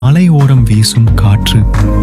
மலையோரம் வீசும் காற்று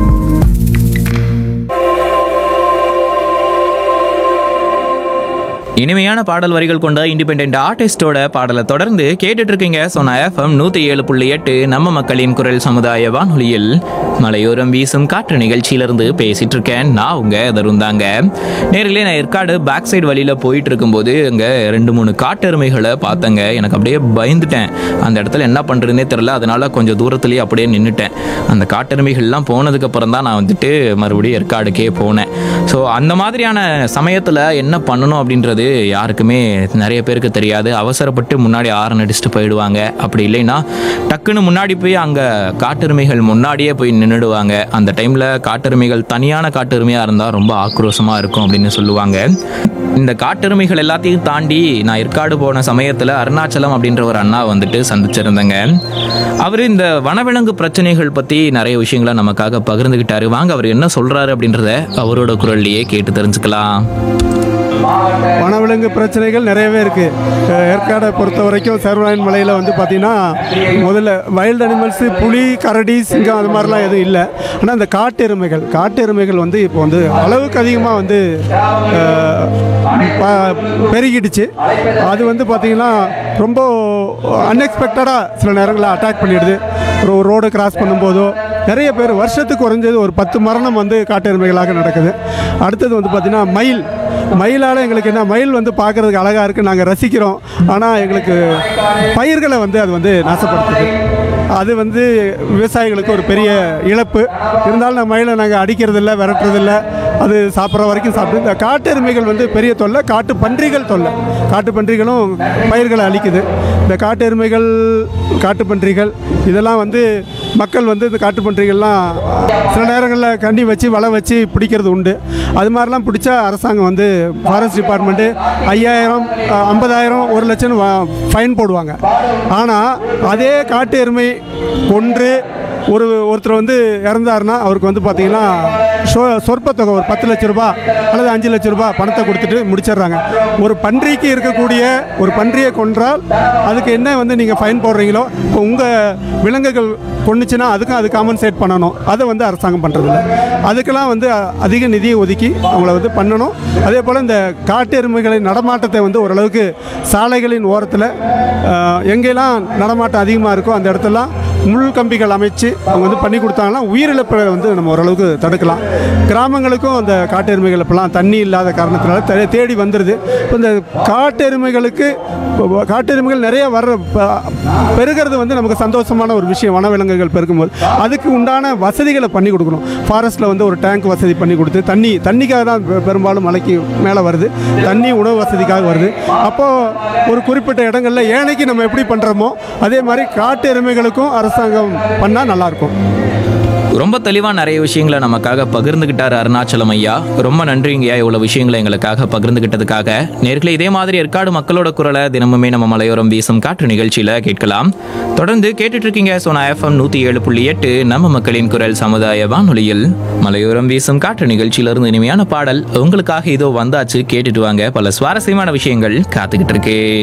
இனிமையான பாடல் வரிகள் கொண்ட இண்டிபெண்ட் ஆர்டிஸ்டோட பாடலை தொடர்ந்து கேட்டுட்டு இருக்கீங்க சொன்ன எஃப்எம் நூத்தி ஏழு புள்ளி எட்டு நம்ம மக்களின் குரல் சமுதாய வானொலியில் மலையோரம் வீசும் காற்று நிகழ்ச்சியிலிருந்து பேசிட்டு இருக்கேன் நான் உங்க தருந்தாங்க நேரிலே நான் ஏற்காடு பேக் சைடு வழியில போயிட்டு இருக்கும்போது அங்க ரெண்டு மூணு காட்டெருமைகளை பார்த்தேங்க எனக்கு அப்படியே பயந்துட்டேன் அந்த இடத்துல என்ன பண்றதுனே தெரியல அதனால கொஞ்சம் தூரத்துலயே அப்படியே நின்றுட்டேன் அந்த காட்டெருமைகள்லாம் போனதுக்கு அப்புறம் தான் நான் வந்துட்டு மறுபடியும் ஏற்காடுக்கே போனேன் ஸோ அந்த மாதிரியான சமயத்தில் என்ன பண்ணணும் அப்படின்றது யாருக்குமே நிறைய பேருக்கு தெரியாது அவசரப்பட்டு முன்னாடி ஆரன் அடிச்சுட்டு போயிடுவாங்க அப்படி இல்லைன்னா டக்குன்னு முன்னாடி போய் அங்கே காட்டெருமைகள் முன்னாடியே போய் நின்றுடுவாங்க அந்த டைமில் காட்டெருமைகள் தனியான காட்டெருமையாக இருந்தால் ரொம்ப ஆக்ரோஷமாக இருக்கும் அப்படின்னு சொல்லுவாங்க இந்த காட்டெருமைகள் எல்லாத்தையும் தாண்டி நான் ஏற்காடு போன சமயத்தில் அருணாச்சலம் அப்படின்ற ஒரு அண்ணா வந்துட்டு சந்திச்சிருந்தேங்க அவர் இந்த வனவிலங்கு பிரச்சனைகள் பற்றி நிறைய விஷயங்களை நமக்காக பகிர்ந்துக்கிட்டாரு வாங்க அவர் என்ன சொல்றாரு அப்படின்றத அவரோட குரல்லையே கேட்டு தெரிஞ்சுக்கலாம் வனவிலங்கு பிரச்சனைகள் நிறையவே இருக்குது ஏற்காடை பொறுத்த வரைக்கும் சர்வநாயன் மலையில் வந்து பார்த்திங்கன்னா முதல்ல வைல்டு அனிமல்ஸு புலி கரடி சிங்கம் அது மாதிரிலாம் எதுவும் இல்லை ஆனால் இந்த காட்டு எருமைகள் காட்டு எருமைகள் வந்து இப்போ வந்து அளவுக்கு அதிகமாக வந்து அஹ், ப- பெருகிடுச்சு அது வந்து பார்த்திங்கன்னா ரொம்ப அன்எக்ஸ்பெக்டடாக சில நேரங்களில் அட்டாக் பண்ணிடுது ஒரு ரோடு கிராஸ் பண்ணும்போதோ நிறைய பேர் வருஷத்துக்கு குறைஞ்சது ஒரு பத்து மரணம் வந்து காட்டு எருமைகளாக நடக்குது அடுத்தது வந்து பார்த்திங்கன்னா மயில் மயிலால் எங்களுக்கு என்ன மயில் வந்து பார்க்குறதுக்கு அழகாக இருக்குது நாங்கள் ரசிக்கிறோம் ஆனால் எங்களுக்கு பயிர்களை வந்து அது வந்து நாசப்படுத்துது அது வந்து விவசாயிகளுக்கு ஒரு பெரிய இழப்பு இருந்தாலும் நம்ம மயிலை நாங்கள் அடிக்கிறதில்ல விரட்டுறதில்ல அது சாப்பிட்ற வரைக்கும் சாப்பிட்டு இந்த காட்டு எருமைகள் வந்து பெரிய தொல்லை காட்டு பன்றிகள் தொல்லை காட்டு பன்றிகளும் பயிர்களை அழிக்குது இந்த காட்டு எருமைகள் காட்டு பன்றிகள் இதெல்லாம் வந்து மக்கள் வந்து இந்த காட்டு பன்றிகள்லாம் சில நேரங்களில் கண்டி வச்சு வலை வச்சு பிடிக்கிறது உண்டு அது மாதிரிலாம் பிடிச்சா அரசாங்கம் வந்து ஃபாரஸ்ட் டிபார்ட்மெண்ட்டு ஐயாயிரம் அஹ், ஐம்பதாயிரம் ஒரு லட்சம் ஃபைன் போடுவாங்க ஆனால் அதே காட்டு எருமை கொன்று ஒரு ஒருத்தர் வந்து இறந்தாருன்னா அவருக்கு வந்து பார்த்தீங்கன்னா சொ சொற்ப தொகை ஒரு பத்து லட்ச ரூபா அல்லது அஞ்சு லட்ச ரூபா பணத்தை கொடுத்துட்டு முடிச்சிடுறாங்க ஒரு பன்றிக்கு இருக்கக்கூடிய ஒரு பன்றியை கொன்றால் அதுக்கு என்ன வந்து நீங்கள் ஃபைன் போடுறீங்களோ இப்போ உங்கள் விலங்குகள் கொண்டுச்சுன்னா அதுக்கும் அது காம்பன்சேட் பண்ணணும் அதை வந்து அரசாங்கம் பண்ணுறதில்ல அதுக்கெல்லாம் வந்து அ- அதிக நிதியை ஒதுக்கி அவங்கள வந்து பண்ணணும் அதே போல் இந்த காட்டு எருமைகளின் நடமாட்டத்தை வந்து ஓரளவுக்கு சாலைகளின் ஓரத்தில் எங்கெல்லாம் நடமாட்டம் அதிகமாக இருக்கோ அந்த இடத்தெல்லாம் முள் கம்பிகள் அமைச்சு அவங்க வந்து பண்ணி கொடுத்தாங்கன்னா உயிரிழப்பை வந்து நம்ம ஓரளவுக்கு தடுக்கலாம் கிராமங்களுக்கும் அந்த காட்டு எருமைகள் இப்போலாம் தண்ணி இல்லாத காரணத்தினால தே- தேடி வந்துடுது இப்போ இந்த காட்டு எருமைகளுக்கு இப்போ காட்டு எருமைகள் நிறைய வர்ற ப- பெருகிறது வந்து நமக்கு சந்தோஷமான ஒரு விஷயம் வனவிலங்குகள் பெருக்கும்போது அதுக்கு உண்டான வசதிகளை பண்ணி கொடுக்கணும் ஃபாரஸ்ட்டில் வந்து ஒரு டேங்க் வசதி பண்ணி கொடுத்து தண்ணி தண்ணிக்காக தான் பெ- பெரும்பாலும் மலைக்கு மேலே வருது தண்ணி உணவு வசதிக்காக வருது அப்போது ஒரு குறிப்பிட்ட இடங்களில் ஏனைக்கு நம்ம எப்படி பண்ணுறோமோ அதே மாதிரி காட்டு எருமைகளுக்கும் அரசாங்கம் பண்ணால் நல்லாயிருக்கும் ரொம்ப தெளிவாக நிறைய விஷயங்களை நமக்காக பகிர்ந்துக்கிட்டாரு அருணாச்சலம் ஐயா ரொம்ப நன்றிங்கய்யா இவ்வளோ விஷயங்களை எங்களுக்காக பகிர்ந்துக்கிட்டதுக்காக நேர்களே இதே மாதிரி ஏற்காடு மக்களோட குரலை தினமுமே நம்ம மலையோரம் வீசும் காற்று நிகழ்ச்சியில் கேட்கலாம் தொடர்ந்து கேட்டுட்டு இருக்கீங்க சோனா எஃப்எம் நூற்றி ஏழு புள்ளி எட்டு நம்ம மக்களின் குரல் சமுதாய வானொலியில் மலையோரம் வீசும் காற்று நிகழ்ச்சியிலிருந்து இனிமையான பாடல் உங்களுக்காக இதோ வந்தாச்சு கேட்டுட்டு வாங்க பல சுவாரஸ்யமான விஷயங்கள் காத்துக்கிட்டு இருக்கு